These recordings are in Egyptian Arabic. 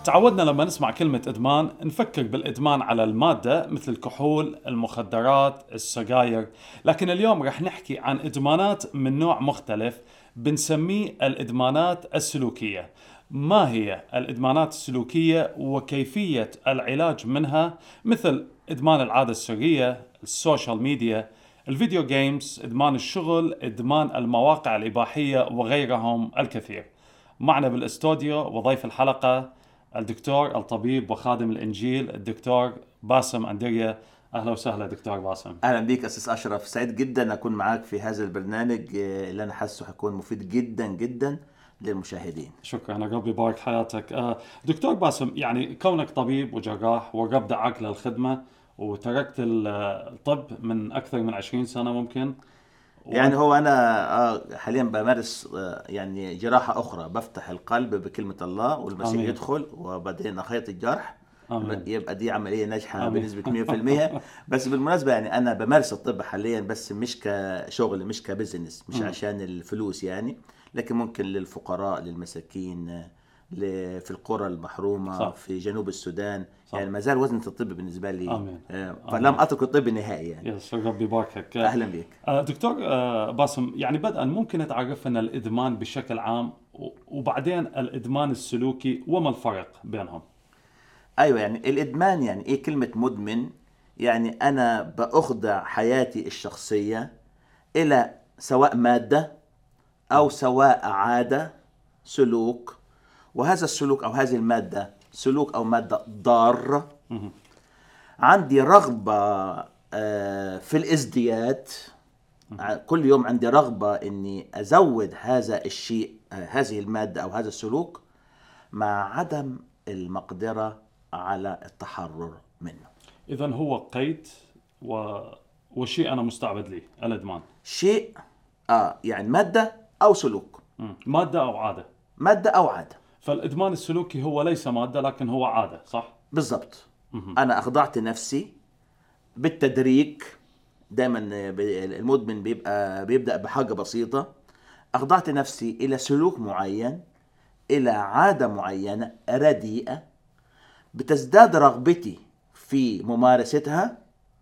تعودنا لما نسمع كلمة إدمان نفكر بالإدمان على المادة مثل الكحول، المخدرات، السجاير، لكن اليوم رح نحكي عن إدمانات من نوع مختلف بنسميه الإدمانات السلوكية. ما هي الإدمانات السلوكية وكيفية العلاج منها مثل إدمان العادة السرية، السوشيال ميديا، الفيديو جيمز، إدمان الشغل، إدمان المواقع الإباحية وغيرهم الكثير. معنا بالاستوديو وضيف الحلقة الدكتور الطبيب وخادم الإنجيل الدكتور باسم أندريا أهلا وسهلا دكتور باسم اهلا بيك استاذ اشرف سعيد جدا اكون معاك في هذا البرنامج آه، اللي انا حاسه هيكون مفيد جدا جدا للمشاهدين شكرا ربي يبارك حياتك آه، دكتور باسم يعني كونك طبيب وجراح والرب دعاك للخدمة وتركت ال- الطب من أكثر من 20 سنة ممكن يعني هو انا آه، حاليا بمارس آه، يعني جراحه اخرى بفتح القلب بكلمه الله والمسيح آمين. يدخل وبعدين اخيط الجرح آمين. يبقى دي عمليه ناجحه آمين. بنسبه 100% بس بالمناسبه يعني انا بمارس الطب حاليا بس مش كشغل مش كبزنس مش عشان الفلوس يعني لكن ممكن للفقراء للمساكين آه، ل- في القرى المحرومه صح. في جنوب السودان صح. يعني ما زال وزنه الطب بالنسبه لي آمين. آه، فلم اترك الطب نهائي يعني يس ربي يباركك اهلا بك آه، دكتور آه، باسم يعني بدءا ممكن تعرفنا الادمان بشكل عام و- وبعدين الادمان السلوكي وما الفرق بينهم؟ ايوه يعني الادمان يعني ايه كلمه مدمن يعني انا باخضع حياتي الشخصيه الى سواء ماده او سواء عاده سلوك وهذا السلوك او هذه الماده سلوك او ماده ضاره عندي رغبه آه، في الازدياد ع- كل يوم عندي رغبه اني ازود هذا الشيء آه، هذه الماده او هذا السلوك مع عدم المقدره على التحرر منه اذا هو قيد و... وشيء انا مستعبد ليه الادمان شيء اه يعني ماده او سلوك مم. ماده او عاده ماده او عاده فالادمان السلوكي هو ليس ماده لكن هو عاده صح؟ بالضبط انا اخضعت نفسي بالتدريج دايما ب- المدمن بيبقى بيبدا بحاجه بسيطه اخضعت نفسي الى سلوك معين الى عاده معينه رديئه بتزداد رغبتي في ممارستها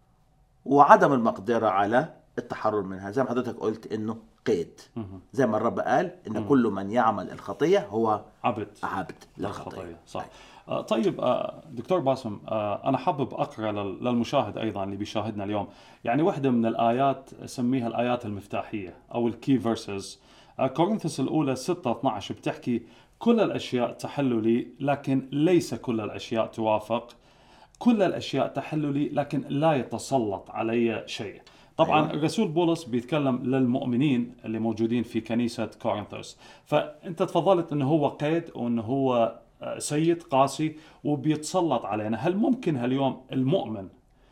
وعدم المقدره على التحرر منها زي ما حضرتك قلت انه قيد زي ما الرب قال ان كل من يعمل الخطيه هو عبد عبد للخطيه الخطية صح آه، طيب آه، دكتور باسم آه، أنا حابب أقرأ لل- للمشاهد أيضا اللي بيشاهدنا اليوم يعني واحدة من الآيات سميها الآيات المفتاحية أو الكي فيرسز كورنثوس الأولى 6 12 بتحكي كل الأشياء تحل لي لكن ليس كل الأشياء توافق كل الأشياء تحل لي لكن لا يتسلط علي شيء طبعا أيوة. الرسول بولس بيتكلم للمؤمنين اللي موجودين في كنيسة كورنثوس فأنت تفضلت أنه هو قيد وأنه هو آه، سيد قاسي وبيتسلط علينا هل ممكن هاليوم المؤمن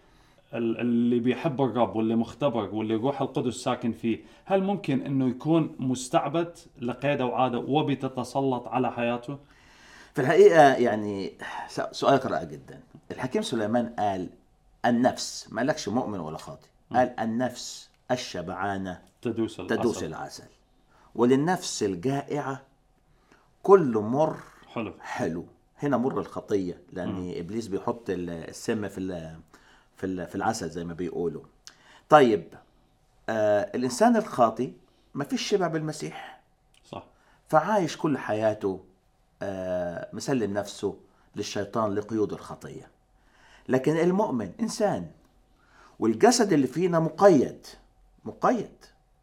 ال- اللي بيحب الرب واللي مختبر واللي روح القدس ساكن فيه هل ممكن أنه يكون مستعبد لقيد أو عادة وبتتسلط على حياته في الحقيقة يعني س- سؤالك رائع جدا الحكيم سليمان قال النفس ما قالكش مؤمن ولا خاطئ قال النفس الشبعانة تدوس تدوس العسل. العسل وللنفس الجائعة كل مر حلو حلو هنا مر الخطية لأن إبليس بيحط ال- السم في ال- في ال- في العسل زي ما بيقولوا طيب آه الإنسان الخاطي ما فيش شبع بالمسيح صح فعايش كل حياته آه، مسلم نفسه للشيطان لقيود الخطية لكن المؤمن إنسان والجسد اللي فينا مقيد مقيد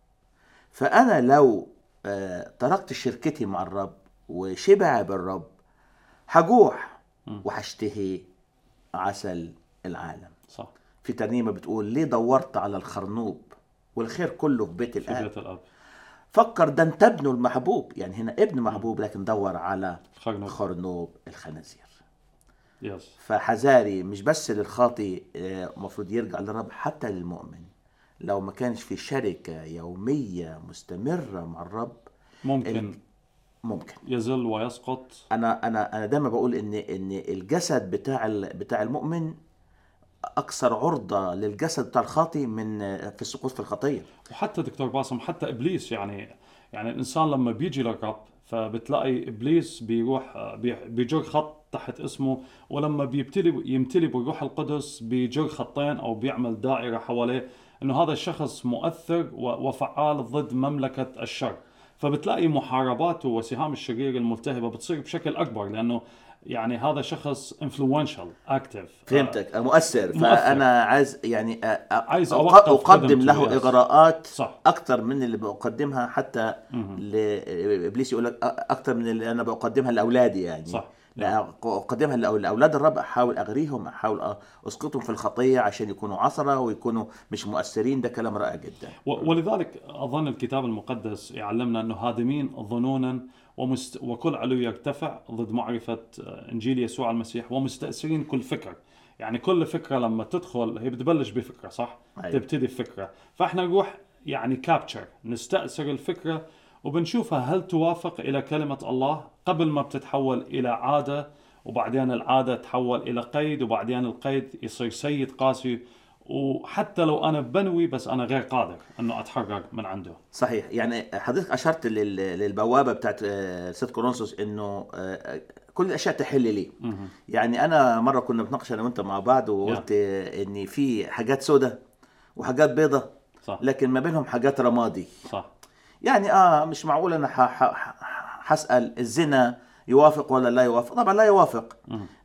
فأنا لو آه، تركت شركتي مع الرب وشبع بالرب هجوع وهشتهي عسل العالم صح في ترنيمة بتقول ليه دورت على الخرنوب والخير كله في بيت في الآب بيت الأب فكر ده انت ابنه المحبوب يعني هنا ابن محبوب لكن دور على خرنوب. خرنوب الخنازير يس فحذاري مش بس للخاطي آه، المفروض يرجع للرب حتى للمؤمن لو ما كانش في شركة يومية مستمرة مع الرب ممكن ممكن يزل ويسقط انا انا انا دايما بقول ان ان الجسد بتاع ال- بتاع المؤمن اكثر عرضة للجسد بتاع الخاطي من آه، في السقوط في الخطية وحتى دكتور باسم حتى ابليس يعني يعني الانسان لما بيجي للرب فبتلاقي ابليس بيروح بي- بيجر خط تحت اسمه ولما بيبتلي يمتلي بالروح القدس بيجر خطين او بيعمل دائره حواليه انه هذا الشخص مؤثر و- وفعال ضد مملكه الشر فبتلاقي محارباته وسهام الشرير الملتهبه بتصير بشكل اكبر لانه يعني هذا شخص انفلونشال اكتف فهمتك مؤثر مؤثر. فانا عايز يعني أ- أ- عايز أق- أوقف اقدم خدمته، له yes. اغراءات صح. اكثر من اللي بقدمها حتى لابليس يقول لك اكثر من اللي انا بقدمها لاولادي يعني صح. لا اقدمها لأول- لاولاد الرب احاول اغريهم احاول أ- اسقطهم في الخطيه عشان يكونوا عصره ويكونوا مش مؤثرين ده كلام رائع جدا و- ولذلك اظن الكتاب المقدس يعلمنا انه هادمين ظنونا ومست وكل علو يرتفع ضد معرفه انجيل يسوع المسيح ومستأثرين كل فكر يعني كل فكره لما تدخل هي بتبلش بفكره صح؟ أيوة. تبتدي بفكره فاحنا نروح يعني كابتشر نستأثر الفكره وبنشوفها هل توافق الى كلمه الله قبل ما بتتحول الى عاده وبعدين العاده تحول الى قيد وبعدين القيد يصير سيد قاسي وحتى لو انا بنوي بس انا غير قادر انه اتحرر من عنده صحيح يعني حضرتك اشرت لل- للبوابه بتاعت آه، سيد كورنثوس انه آه، كل الاشياء تحل لي يعني انا مره كنا بنتناقش انا وانت مع بعض وقلت آه، ان في حاجات سودة وحاجات بيضة صح لكن ما بينهم حاجات رمادي صح يعني اه مش معقول انا ح- ح- ح- حسال الزنا يوافق ولا لا يوافق طبعا لا يوافق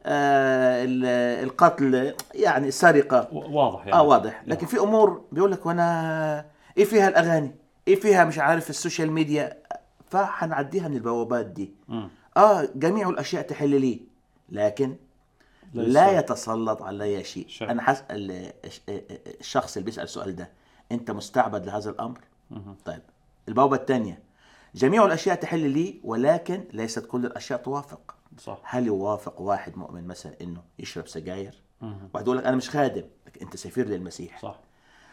آه ال- القتل يعني السرقه و- واضح يعني اه واضح لكن في امور بيقول لك وانا ايه فيها الاغاني ايه فيها مش عارف السوشيال ميديا فحنعديها من البوابات دي مم. اه جميع الاشياء تحل لي لكن ليس- لا يتسلط علي شيء شيء. انا حسال الشخص اللي بيسال السؤال ده انت مستعبد لهذا الامر طيب البوابه الثانيه جميع الاشياء تحل لي ولكن ليست كل الاشياء توافق صح هل يوافق واحد مؤمن مثلا انه يشرب سجاير واحد يقول لك انا مش خادم لكن انت سفير للمسيح صح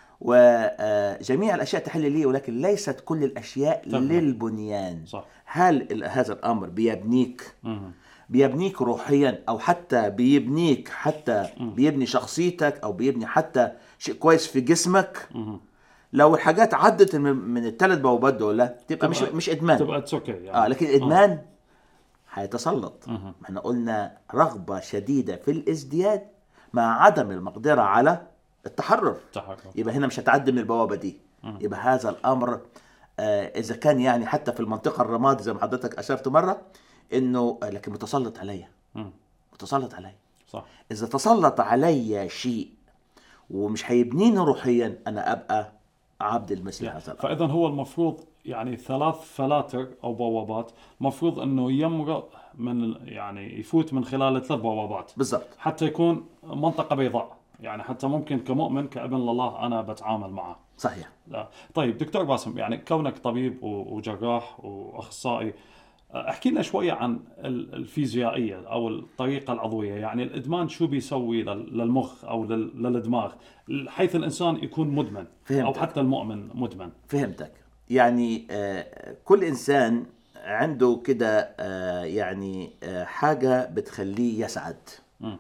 وجميع الاشياء تحل لي ولكن ليست كل الاشياء تمام. للبنيان صح. هل ال- هذا الامر بيبنيك مم. بيبنيك روحيا او حتى بيبنيك حتى بيبني شخصيتك او بيبني حتى شيء كويس في جسمك مم. لو الحاجات عدت من, من الثلاث بوابات دول تبقى مش تبقى- مش ادمان تبقى اتس اوكي يعني اه لكن الادمان هيتسلط ما احنا قلنا رغبه شديده في الازدياد مع عدم المقدره على التحرر تحرر يبقى هنا مش هتعدي من البوابه دي يبقى هذا الامر آه اذا كان يعني حتى في المنطقه الرمادي زي ما حضرتك اشرت مره انه آه لكن متسلط عليا مم. متسلط عليا صح اذا تسلط عليا شيء ومش هيبنيني روحيا انا ابقى عبد المسيح هذا الامر فاذا هو المفروض يعني ثلاث فلاتر او بوابات المفروض انه يمرق من ال- يعني يفوت من خلال ثلاث بوابات بالضبط حتى يكون منطقه بيضاء يعني حتى ممكن كمؤمن كابن لله انا بتعامل معه صحيح لا طيب دكتور باسم يعني كونك طبيب و- وجراح واخصائي احكي لنا شويه عن ال- الفيزيائيه او الطريقه العضويه يعني الادمان شو بيسوي لل- للمخ او لل- للدماغ حيث الانسان يكون مدمن او فهمتك. حتى المؤمن مدمن فهمتك يعني آه، كل انسان عنده كده آه، يعني آه، حاجه بتخليه يسعد مم.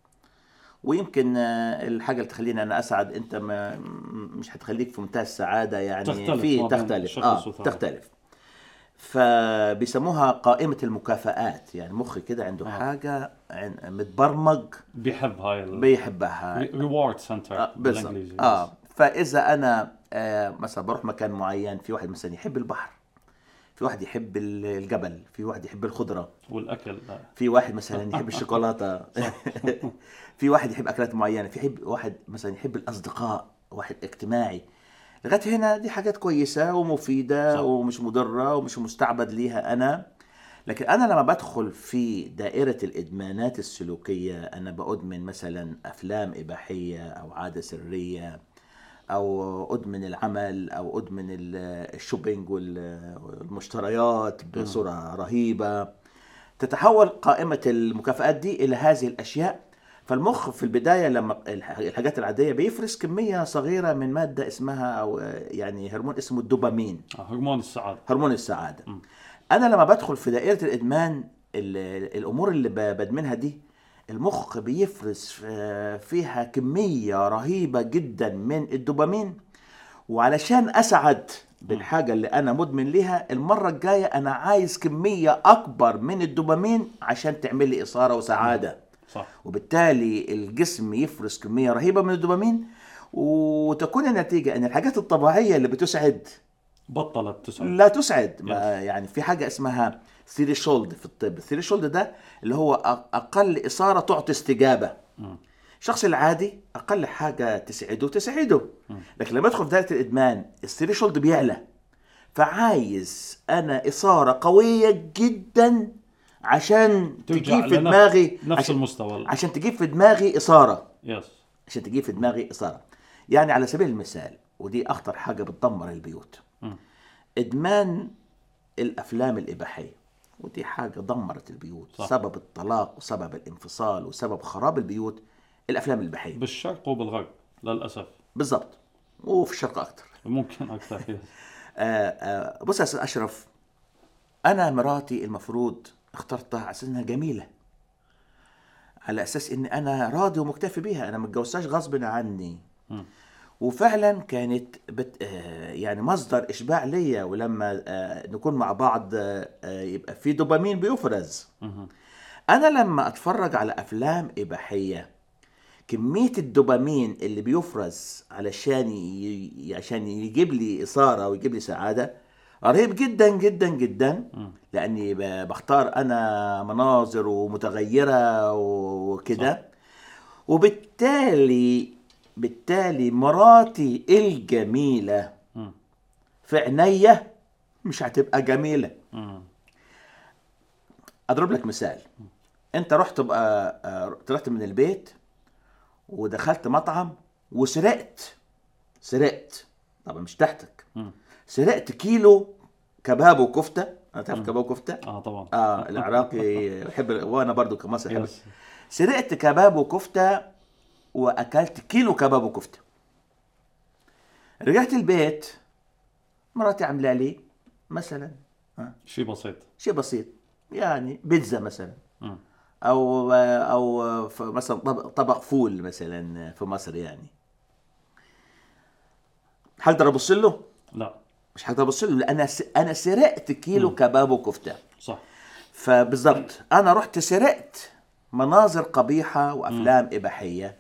ويمكن آه، الحاجه اللي تخليني انا اسعد انت ما م- مش هتخليك في منتهى السعاده يعني تختلف في ما بين تختلف شخص اه وثاني. تختلف فبيسموها قائمه المكافآت يعني مخي كده عنده آه. حاجه عن- متبرمج بيحب هاي ال بيحبها ريورد سنتر آه بالضبط بالانجليزي اه فاذا انا آه مثلا بروح مكان معين في واحد مثلا يحب البحر في واحد يحب ال- الجبل في واحد يحب الخضره والاكل لا. في واحد مثلا يحب الشوكولاته في واحد يحب اكلات معينه في يحب واحد مثلا يحب الاصدقاء واحد اجتماعي لغايه هنا دي حاجات كويسه ومفيده صح. ومش مضره ومش مستعبد ليها انا لكن انا لما بدخل في دائره الادمانات السلوكيه انا بادمن مثلا افلام اباحيه او عاده سريه او ادمن العمل او ادمن ال- الشوبينج وال- والمشتريات بصوره رهيبه تتحول قائمه المكافآت دي الى هذه الاشياء فالمخ في البدايه لما الح- الحاجات العاديه بيفرز كميه صغيره من ماده اسمها او يعني هرمون اسمه الدوبامين آه، هرمون السعاده هرمون السعاده انا لما بدخل في دائره الادمان ال- الامور اللي ب- بدمنها دي المخ بيفرز آه، فيها كميه رهيبه جدا من الدوبامين وعلشان اسعد بالحاجة اللي أنا مدمن ليها المرة الجاية أنا عايز كمية أكبر من الدوبامين عشان تعمل لي إثارة وسعادة صح وبالتالي الجسم يفرز كمية رهيبة من الدوبامين وتكون النتيجة أن الحاجات الطبيعية اللي بتسعد بطلت تسعد لا تسعد ما يعني في حاجة اسمها ثريشولد في الطب الثريشولد ده اللي هو أ- أقل إثارة تعطي استجابة الشخص العادي أقل حاجة تسعده تسعده لكن لما يدخل في دائرة الإدمان الثريشولد بيعلى فعايز أنا إثارة قوية جدا عشان ترجع تجيب في لنفس- دماغي نفس عشان, المستوى عشان تجيب في دماغي إثارة يس عشان تجيب في دماغي إثارة يعني على سبيل المثال ودي أخطر حاجة بتدمر البيوت مم. إدمان الأفلام الإباحية ودي حاجة دمرت البيوت صح. سبب الطلاق وسبب الانفصال وسبب خراب البيوت الأفلام الإباحية بالشرق وبالغرب للاسف بالضبط وفي الشرق أكتر ممكن اكثر يس آه آه بص يا أستاذ أشرف أنا مراتي المفروض اخترتها على أساس إنها جميلة على أساس إن أنا راضي ومكتفي بيها أنا ما اتجوزتهاش غصب عني مم. وفعلا كانت بت آه، يعني مصدر اشباع ليا ولما آه، نكون مع بعض آه، آه، يبقى في دوبامين بيفرز مهم. انا لما اتفرج على افلام اباحيه كميه الدوبامين اللي بيفرز علشان ي... عشان يجيب لي اثاره ويجيب لي سعاده رهيب جدا جدا جدا لاني ب- بختار انا مناظر ومتغيره وكده وبالتالي بالتالي مراتي الجميله مم. في عينيا مش هتبقى جميله مم. اضرب لك مثال انت رحت بقى آه، طلعت من البيت ودخلت مطعم وسرقت سرقت طبعا مش تحتك مم. سرقت كيلو كباب وكفته انا تعرف كباب وكفته اه طبعا اه العراقي يحب وانا برضو كمصري احب يس سرقت كباب وكفته واكلت كيلو كباب وكفته رجعت البيت مراتي عامله لي مثلا آه، شيء بسيط شيء بسيط يعني بيتزا مثلا مم. او او ف- مثلا طبق, طبق فول مثلا في مصر يعني هقدر ابص له لا مش هقدر ابص له لان انا س- انا سرقت كيلو كباب وكفته صح فبالضبط انا رحت سرقت مناظر قبيحه وافلام اباحيه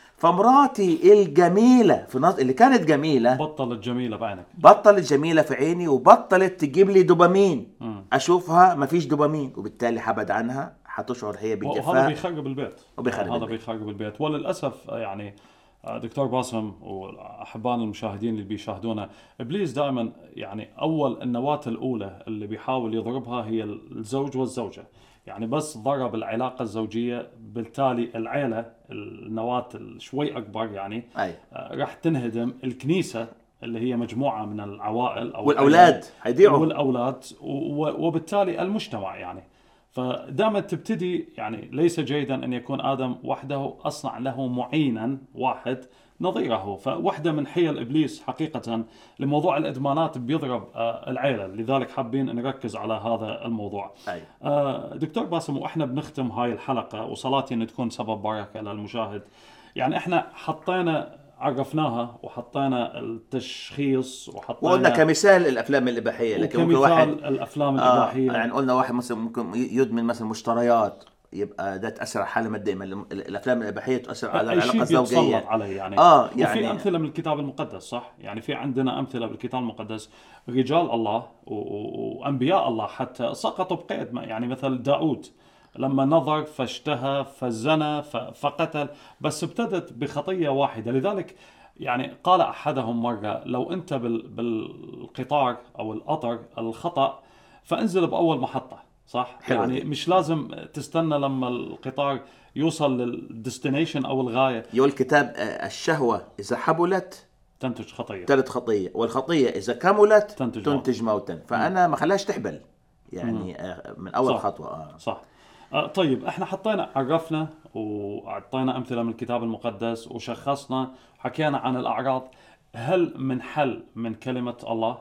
فمراتي الجميله في نظ... اللي كانت جميله بطلت جميله بعينك بطلت جميله في عيني وبطلت تجيب لي دوبامين مم. اشوفها مفيش دوبامين وبالتالي حبعد عنها حتشعر هي وهذا بالجفاء بيخرب البيت وبيخرب هذا البيت. بيخرب البيت وللاسف يعني آه، دكتور باسم واحبان المشاهدين اللي بيشاهدونا ابليس دائما يعني اول النواه الاولى اللي بيحاول يضربها هي الزوج والزوجه يعني بس ضرب العلاقه الزوجيه بالتالي العيله النواه شوي اكبر يعني اي آه، راح تنهدم الكنيسه اللي هي مجموعه من العوائل او والاولاد حيضيعوا والاولاد و- وبالتالي المجتمع يعني فدائما تبتدي يعني ليس جيدا ان يكون ادم وحده اصنع له معينا واحد نظيره فواحده من حيل ابليس حقيقه لموضوع الادمانات بيضرب آه، العيله لذلك حابين نركز على هذا الموضوع اي آه، دكتور باسم واحنا بنختم هاي الحلقه وصلاتي ان تكون سبب بركه للمشاهد يعني احنا حطينا عرفناها وحطينا التشخيص وحطينا وقلنا كمثال الافلام الاباحيه لكن ممكن واحد وكمثال الافلام آه الاباحيه يعني قلنا واحد مثلا ممكن يدمن مثلا مشتريات يبقى ده تاثر على حاله ماديه ما ال- الافلام الاباحيه تؤثر على اي شيء العلاقه بيتسلط الزوجيه عليه يعني آه، وفي يعني- امثله من الكتاب المقدس صح يعني في عندنا امثله بالكتاب المقدس رجال الله و- و- وانبياء الله حتى سقطوا بقيد ما- يعني مثل داود لما نظر فاشتهى فزنى ف- فقتل بس ابتدت بخطيه واحده لذلك يعني قال احدهم مره لو انت بال- بالقطار او القطر الخطا فانزل باول محطه صح حلو يعني دي. مش لازم تستنى لما القطار يوصل للديستنيشن او الغايه يقول الكتاب آه، الشهوه اذا حبلت تنتج خطيه تلد خطيه والخطيه اذا كملت تنتج تنتج موتا فانا ما خلاش تحبل يعني آه، من اول صح. خطوه آه. صح آه طيب احنا حطينا عرفنا واعطينا امثله من الكتاب المقدس وشخصنا حكينا عن الاعراض هل من حل من كلمه الله؟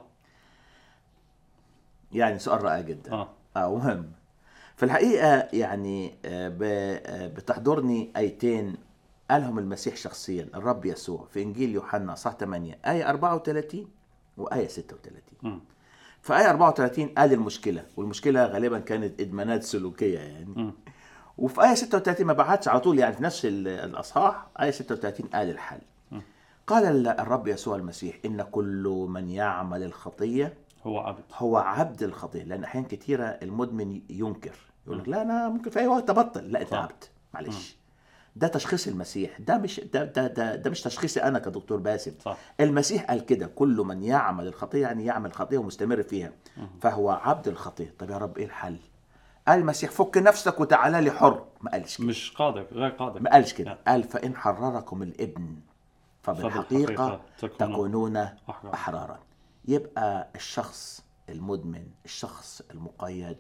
يعني سؤال رائع جدا اه اه مهم في الحقيقه يعني آه، ب- آه، بتحضرني ايتين قالهم المسيح شخصيا الرب يسوع في انجيل يوحنا صح 8 ايه 34 وآية 36 مم. في آية 34 قال المشكلة والمشكلة غالبا كانت إدمانات سلوكية يعني مم. وفي آية 36 ما بعدش على طول يعني في نفس ال- الأصحاح آية 36 قال الحل قال ال- الرب يسوع المسيح إن كل من يعمل الخطية هو عبد هو عبد الخطية لأن أحيانا كتيرة المدمن ينكر يقول لك لا أنا ممكن في أي وقت أبطل لا أنت صح. عبد معلش ده تشخيص المسيح ده مش ده ده ده, ده مش تشخيصي أنا كدكتور باسم صح المسيح قال كده كل من يعمل الخطية يعني يعمل خطية ومستمر فيها فهو عبد الخطية طب يا رب إيه الحل قال المسيح فك نفسك وتعالى لي حر ما قالش كده مش قادر غير قادر ما قالش كده نعم. قال فإن حرركم الابن فبالحقيقة فبالحقيقة تكونون تكونون أحرار. أحرارا يبقى الشخص المدمن الشخص المقيد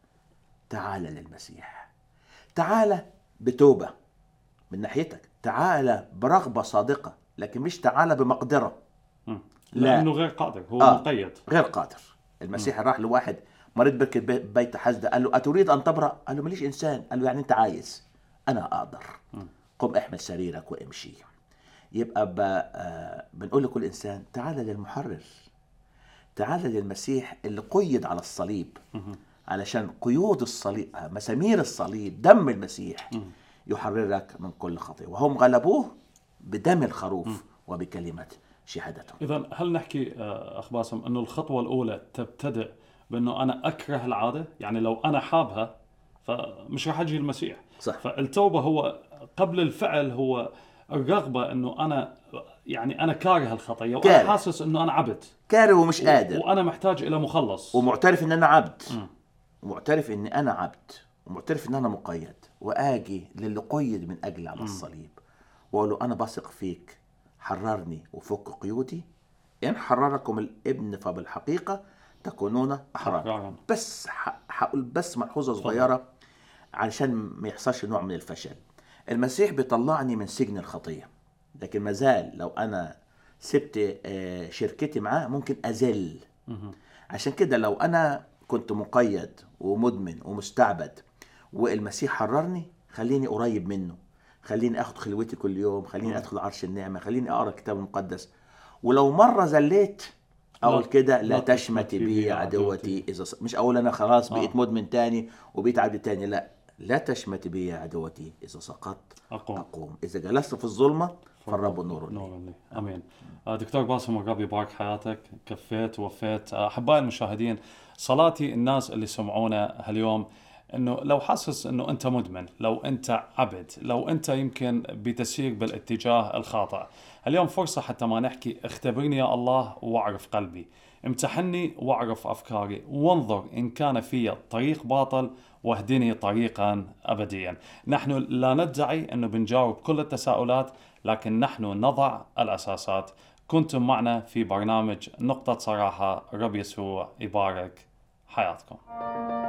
تعال للمسيح تعال بتوبة من ناحيتك تعال برغبة صادقة لكن مش تعال بمقدرة مم. لا. لانه غير قادر هو آه. مقيد غير قادر المسيح راح لواحد مريض بركة بي- بيت حزدة قال له أتريد أن تبرأ؟ قال له ماليش إنسان قال له يعني أنت عايز أنا أقدر قم احمل سريرك وامشي يبقى ب... آه، بنقول لكل إنسان تعال للمحرر تعال للمسيح اللي قيد على الصليب علشان قيود الصليب آه، مسامير الصليب دم المسيح يحررك من كل خطية وهم غلبوه بدم الخروف وبكلمة شهادتهم اذا هل نحكي آه، اخ باسم انه الخطوه الاولى تبتدئ بانه انا اكره العاده يعني لو انا حابها فمش راح اجي المسيح صح. فالتوبه هو قبل الفعل هو الرغبه انه انا يعني انا كاره الخطيه وانا كاره. حاسس انه انا عبد كاره ومش قادر وانا محتاج الى مخلص ومعترف ان انا عبد ومعترف ان انا عبد ومعترف ان انا مقيد واجي للي قيد من اجلي على الصليب واقول له انا بثق فيك حررني وفك قيودي ان حرركم الابن فبالحقيقه تكونون احرارا أحرارا. بس ح- هقول بس ملحوظه صغيره علشان ما يحصلش نوع من الفشل المسيح بيطلعني من سجن الخطيه لكن ما زال لو انا سبت آه، شركتي معاه ممكن ازل عشان كده لو انا كنت مقيد ومدمن ومستعبد والمسيح حررني خليني قريب منه خليني اخد خلوتي كل يوم خليني ادخل عرش النعمه خليني اقرا الكتاب المقدس ولو مره زليت اقول لا- كده لا لا تشمت تشمت بي بي عدوتي. عدوتي اذا ص- مش اقول انا خلاص آه. بقيت مدمن تاني وبقيت عبد تاني لا لا تشمت بي عدوتي اذا سقطت أقوم. اقوم اذا جلست في الظلمه فالرب نور لي نور لي امين آه، دكتور باسم الرب يبارك حياتك كفيت ووفيت آه، احبائي المشاهدين صلاتي الناس اللي سمعونا هاليوم انه لو حاسس انه انت مدمن لو انت عبد لو انت يمكن بتسير بالاتجاه الخاطئ اليوم فرصه حتى ما نحكي اختبرني يا الله واعرف قلبي امتحني واعرف افكاري وانظر ان كان في طريق باطل واهدني طريقا ابديا نحن لا ندعي انه بنجاوب كل التساؤلات لكن نحن نضع الاساسات كنتم معنا في برنامج نقطه صراحه رب يسوع يبارك حياتكم